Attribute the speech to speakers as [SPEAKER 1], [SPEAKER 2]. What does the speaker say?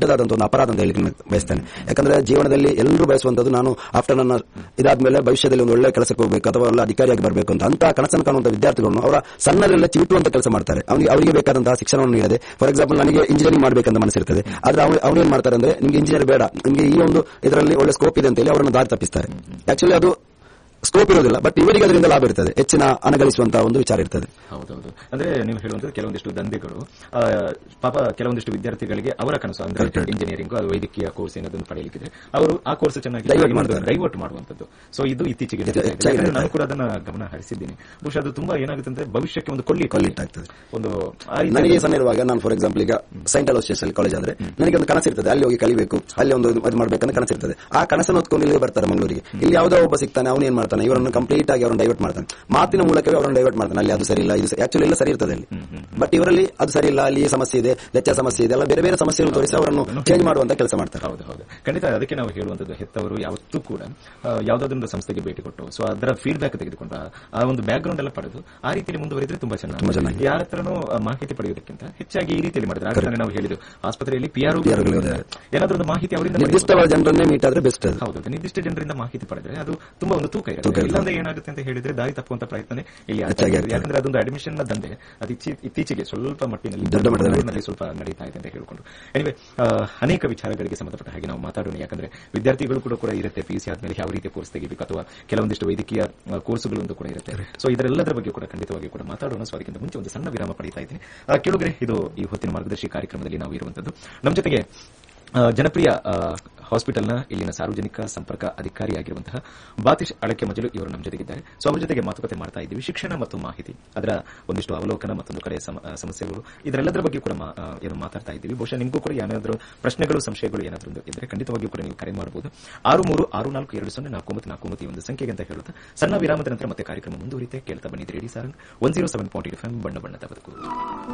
[SPEAKER 1] ದೊಡ್ಡದಾದಂತಹ ಒಂದು ಅಪರಾಧ ಅಂತ ಹೇಳಿ ಬಯಸ್ತೇನೆ ಯಾಕಂದ್ರೆ ಜೀವನದಲ್ಲಿ ಎಲ್ಲರೂ ಬಯಸುವಂತದ್ದು ನಾನು ಆಫ್ಟರ್ ನನ್ನ ಇದಾದ್ಮೇಲೆ ಭವಿಷ್ಯದಲ್ಲಿ ಒಂದು ಒಳ್ಳೆ ಕೆಲಸಕ್ಕೆ ಹೋಗಬೇಕು ಅಥವಾ ಒಳ್ಳೆ ಅಧಿಕಾರಿಯಾಗಿ ಬರಬೇಕು ಅಂತ ಅಂತ ಕನಸನ್ನು ಕಾಣುವಂತ ವಿದ್ಯಾರ್ಥಿಗಳನ್ನು ಅವರ ಸಣ್ಣರೆಲ್ಲ ಚಿವುಟುವಂತ ಕೆಲಸ ಮಾಡ್ತಾರೆ ಅವನಿಗೆ ಅವರಿಗೆ ಬೇಕಾದಂತಹ ಶಿಕ್ಷಣವನ್ನು ನೀಡದೆ ಫಾರ್ ಎಕ್ಸಾಂಪಲ್ ನನಗೆ ಇಂಜಿನಿಯರಿಂಗ್ ಮಾಡಬೇಕಂತ ಮನಸ್ಸಿರ್ತದೆ ಆದ್ರೆ ಅವ್ರು ಅವ್ರು ಏನ್ ಮಾಡ್ತಾರೆ ಅಂದ್ರೆ ನಿಮ್ಗೆ ಇಂಜಿನಿಯರ್ ಬೇಡ ನಿಮ್ಗೆ ಈ ಒಂದು ಇದರಲ್ಲಿ ಒಳ್ಳೆ ಸ್ಕೋಪ್ ಇದೆ ಅಂತ ಹೇಳಿ ಅವರನ್ನು ದಾರಿ ತಪ್ಪಿಸ್ತಾರೆ ಆಕ್ಚುಲಿ ಅದು ಸ್ಕೋಪ್ ಇರೋದಿಲ್ಲ ಬಟ್ ಇವರಿಗೆ ಅದರಿಂದ ಲಾಭ ಇರ್ತದೆ ಹೆಚ್ಚಿನ ಹಣ ಗಳಿಸುವಂತಹ ಒಂದು ವಿಚಾರ ಇರ್ತದೆ
[SPEAKER 2] ಹೌದೌದು ಅಂದ್ರೆ ನೀವು ಹೇಳುವಂತದ್ದು ಕೆಲವೊಂದಿಷ್ಟು ದಂಧೆಗಳು ಆ, ಪಾಪ ಕೆಲವೊಂದಿಷ್ಟು ವಿದ್ಯಾರ್ಥಿಗಳಿಗೆ ಅವರ ಕನಸು ಅಂದ್ರೆ ಇಂಜಿನಿಯರಿಂಗ್ ಅದು ವೈದ್ಯಕೀಯ ಕೋರ್ಸ್ ಏನಾದ್ರು ಪಡೆಯಲಿಕ್ಕಿದ್ರೆ ಅವರು ಆ ಕೋರ್ಸ್ ಚೆನ್ನಾಗಿ
[SPEAKER 1] Divert ಮಾಡ್ತಾರೆ.
[SPEAKER 2] ಡೈವರ್ಟ್ ಮಾಡುವಂತದ್ದು ಸೊ ಇದು ಇತ್ತೀಚೆಗೆ ನಡೀತಾ ಇದೆ.
[SPEAKER 1] ಹೆಚ್ಚಾಗಿ
[SPEAKER 2] ಯಾಕಂದ್ರೆ
[SPEAKER 1] ನಡೀತಾ
[SPEAKER 2] ನಾನು ಕೂಡ ಅದನ್ನ ಗಮನ ಹರಿಸಿದ್ದೀನಿ ಬಹುಶಃ ಅದು ತುಂಬಾ ಏನಾಗುತ್ತೆ ಅಂದ್ರೆ ಭವಿಷ್ಯಕ್ಕೆ ಒಂದು ಕೊಳ್ಳಿ
[SPEAKER 1] ಕೊಲ್ಲಿಟ್ಟಾಗ್ತದೆ
[SPEAKER 2] ಒಂದು ಆ ರೀತಿ
[SPEAKER 1] ನನಗೆ ಸಣ್ಣ ಇರುವಾಗ ನಾನು ಫಾರ್ ಎಕ್ಸಾಂಪಲ್ ಈಗ ಸೈಂಟ್ ಅಲೋಸಿಯಸ್ ಅಲ್ಲಿ ಕಾಲೇಜ್ ಆದ್ರೆ ನನಗೆ ಒಂದು ಕನಸಿರ್ತದೆ ಅಲ್ಲಿ ಹೋಗಿ ಕಲಿಬೇಕು ಅಲ್ಲಿ ಒಂದು ಇದು ಮಾಡ್ಬೇಕಂತ ಕನಸಿರ್ತದೆ ಆ ಕನಸನ್ನು ಹೊತ್ಕೊಂಡು ಇಲ್ಲಿ ಬರ್ತಾರೆ ಮಂಗಳೂರಿಗೆ ಇಲ್ಲಿ ಯಾವುದೋ ಒಬ್ಬ ಸಿಗ್ತಾನೆ ಅವನು ಏನ್ ಮಾಡ್ತಾನೆ ಇವರನ್ನು ಕಂಪ್ಲೀಟ್ ಆಗಿ ಅವರನ್ನು ಡೈವರ್ಟ್ ಮಾಡ್ತಾನೆ ಮಾತಿನ ಮೂಲಕವೇ ಅವರನ್ನು ಡೈವರ್ಟ್ ಮಾಡ್ತಾನೆ ಅಲ್ಲಿ ಅದು ಸರಿ ಇಲ್ಲ ಇದು ಆಕ್ಚುಲಿ ಎಲ್ಲ ಸರಿ ಇರ್ತದೆ ಅಲ್ಲಿ ಬಟ್ ಇವರಲ್ಲಿ ಅದು ಸರಿ ಇಲ್ಲ ಅಲ್ಲಿ ಈ ಸಮಸ್ಯೆ ಇದೆ ಲೆಚ್ಚ ಸಮಸ್ಯೆ ಇದೆ ಎಲ್ಲ ಬೇರೆ ಬೇರೆ ಸಮಸ್ಯೆಯನ್ನು ತೋರಿಸಿ ಅವರನ್ನು ಚೇಂಜ್ ಮಾಡುವಂತ ಕೆಲಸ ಮಾಡ್ತಾರೆ
[SPEAKER 2] ಹೌದು ಹೌದು ಖಂಡಿತ ಅದಕ್ಕೆ ನಾವು ಹೇಳುವಂತದ್ದು ಹೆತ್ತವರು ಯಾವತ್ತೂ ಕೂಡ ಆ, ಯಾವುದಾದ್ರೊಂದು ಸಂಸ್ಥೆಗೆ ಭೇಟಿ ಕೊಟ್ಟು ಸೊ ಅದರ ಫೀಡ್ಬ್ಯಾಕ್ ತೆಗೆದುಕೊಂಡು ಆ- ಆ ಒಂದು ಬ್ಯಾಕ್ ಗ್ರೌಂಡ್ ಎಲ್ಲ ಪಡೆದು ಆ ರೀತಿಯಲ್ಲಿ ಮುಂದುವರಿದ್ರೆ ತುಂಬಾ
[SPEAKER 1] ತುಂಬಾ
[SPEAKER 2] ಚೆನ್ನಾಗಿ
[SPEAKER 1] ಚೆನ್ನಾಗಿ.
[SPEAKER 2] ಯಾರ ಹತ್ರನೂ ಆ, ಮಾಹಿತಿ ಪಡೆಯೋದಕ್ಕಿಂತ ಹೆಚ್ಚಾಗಿ ಈ ರೀತಿಯಲ್ಲಿ ಮಾಡಿದ್ರೆ ಆಗ ತಾನೇ ನಾವು ಹೇಳಿದ್ದು ಆಸ್ಪತ್ರೆಯಲ್ಲಿ ಪಿ ಆರ್
[SPEAKER 1] PRO ಗಳು ಇದ್ದಾರೆ.
[SPEAKER 2] ಏನಾದ್ರೂ ಒಂದು ಮಾಹಿತಿ ಅವರಿಂದ ಪಡೆಯಬಹುದು.
[SPEAKER 1] ನಿರ್ದಿಷ್ಟವಾದ ಜನರನ್ನೇ ಮೀಟ್ ಆದ್ರೆ ಬೆಸ್ಟ್ ಅದು
[SPEAKER 2] ಹೌದು ನಿರ್ದಿಷ್ಟ ಜನರಿಂದ ಮಾಹಿತಿ ಪಡೆದ್ರೆ ಅದು ತುಂಬಾ ಒಂದು ತೂಕ
[SPEAKER 1] ತೂಕ
[SPEAKER 2] ಇರುತ್ತೆ
[SPEAKER 1] ಇರುತ್ತೆ.
[SPEAKER 2] ಇಲ್ಲಾಂದ್ರೆ ಏನಾಗುತ್ತೆ ಅಂತ ಹೇಳಿದ್ರೆ ದಾರಿ ತಪ್ಪುವಂತ ಪ್ರಯತ್ನನೇ ಇಲ್ಲಿ ಆಗ್ತಾ
[SPEAKER 1] ಹೆಚ್ಚಾಗಿ
[SPEAKER 2] ಇದೆ.
[SPEAKER 1] ಆಗ್ತದೆ.
[SPEAKER 2] ಯಾಕಂದ್ರೆ ಅದೊಂದು ಅಡ್ಮಿಷನ್ ನ ದಂಧೆ ಅದು ಇಚ್ಚಿ- ಇತ್ತೀಚೆಗೆ ಸ್ವಲ್ಪ ಮಟ್ಟಿನಲ್ಲಿ
[SPEAKER 1] ದೊಡ್ಡ ಮಟ್ಟದಲ್ಲಿ
[SPEAKER 2] ಬೆಂಗಳೂರಿನಲ್ಲಿ ಸ್ವಲ್ಪ ನಡೀತಾ ಇದೆ ಅಂತ ಹೇಳ್ಕೊಂಡು ಎನಿವೆ ಅನೇಕ ವಿಚಾರಗಳಿಗೆ ಸಂಬಂಧಪಟ್ಟ ಹಾಗೆ ನಾವು ಮಾತಾಡೋಣ ಯಾಕಂದ್ರೆ ವಿದ್ಯಾರ್ಥಿಗಳು ಕೂಡ ಕೂಡ ಇರುತ್ತೆ ಪಿಯುಸಿ ಆದ್ಮೇಲೆ ಯಾವ ರೀತಿಯ ಕೋರ್ಸ್ ತೆಗಿಬೇಕು ಅಥವಾ ಕೆಲವೊಂದಿಷ್ಟು ವೈದ್ಯಕೀಯ ಆ, ಕೋರ್ಸ್ಗಳು ಕೂಡ ಇರುತ್ತೆ ಸೊ ಇದರೆಲ್ಲದರ ಬಗ್ಗೆ ಕೂಡ ಖಂಡಿತವಾಗಿ ಕೂಡ ಮಾತಾಡೋಣ ಸೊ ಅದಕ್ಕಿಂತ ಮುಂಚೆ ಒಂದು ಸಣ್ಣ ವಿರಾಮ ಪಡಿತಾ ಇದ್ದೀನಿ ಆ, ಕೇಳುಗರೆ ಇದು ಈ ಹೊತ್ತಿನ ಮಾರ್ಗದರ್ಶಿ ಕಾರ್ಯಕ್ರಮದಲ್ಲಿ ನಾವು ಇರುವಂತದ್ದು ನಮ್ಮ ಜೊತೆಗೆ ಆ, ಜನಪ್ರಿಯ ಆ, ಹಾಸ್ಪಿಟಲ್ನ ಇಲ್ಲಿನ ಸಾರ್ವಜನಿಕ ಸಂಪರ್ಕ ಅಧಿಕಾರಿಯಾಗಿರುವಂತಹ ಬಾತಿಶ್ ಅಳಕೆ ಮಜಲು ಇವರು ನಮ್ಮ ಜೊತೆಗಿದ್ದಾರೆ ಸೊ ಅವರ ಜೊತೆಗೆ ಮಾತುಕತೆ ಮಾಡ್ತಾ ಇದ್ದೀವಿ ಶಿಕ್ಷಣ ಮತ್ತು ಮಾಹಿತಿ ಅದರ ಒಂದಿಷ್ಟು ಅವಲೋಕನ ಮತ್ತೊಂದು ಕಡೆ ಸಮ- ಆ, ಸಮಸ್ಯೆಗಳು ಇದರೆಲ್ಲದರ ಬಗ್ಗೆ ಕೂಡ ಮಾ- ಆ, ಏನು ಮಾತಾಡ್ತಾ ಇದ್ದೀವಿ ಬಹುಶಃ ನಿಮಗೂ ಕೂಡ ಏನಾದರೂ ಪ್ರಶ್ನೆಗಳು ಸಂಶಯಗಳು ಏನಾದರೂ ಒಂದು ಇದ್ರೆ ಖಂಡಿತವಾಗಿಯೂ ಕೂಡ ನೀವು ಕರೆ ಮಾಡಬಹುದು ಆರು ಮೂರು ಆರು ನಾಲ್ಕು ಎರಡು ಸೊನ್ನೆ ನಾಲ್ಕು ಒಂಬತ್ತು ನಾಲ್ಕು ಒಂಬತ್ತು ಈ ಒಂದು ಸಂಖ್ಯೆಗೆ ಅಂತ ಹೇಳುತ್ತಾ ಸಣ್ಣ ವಿರಾಮದ ನಂತರ ಮತ್ತೆ ಕಾರ್ಯಕ್ರಮ ಮುಂದುವರಿತೆ ಕೇಳ್ತಾ ಬಂದಿದ್ದೀರಿ radio Sarang one zero seven point ಬಣ್ಣ ಬಣ್ಣದ ಬದುಕು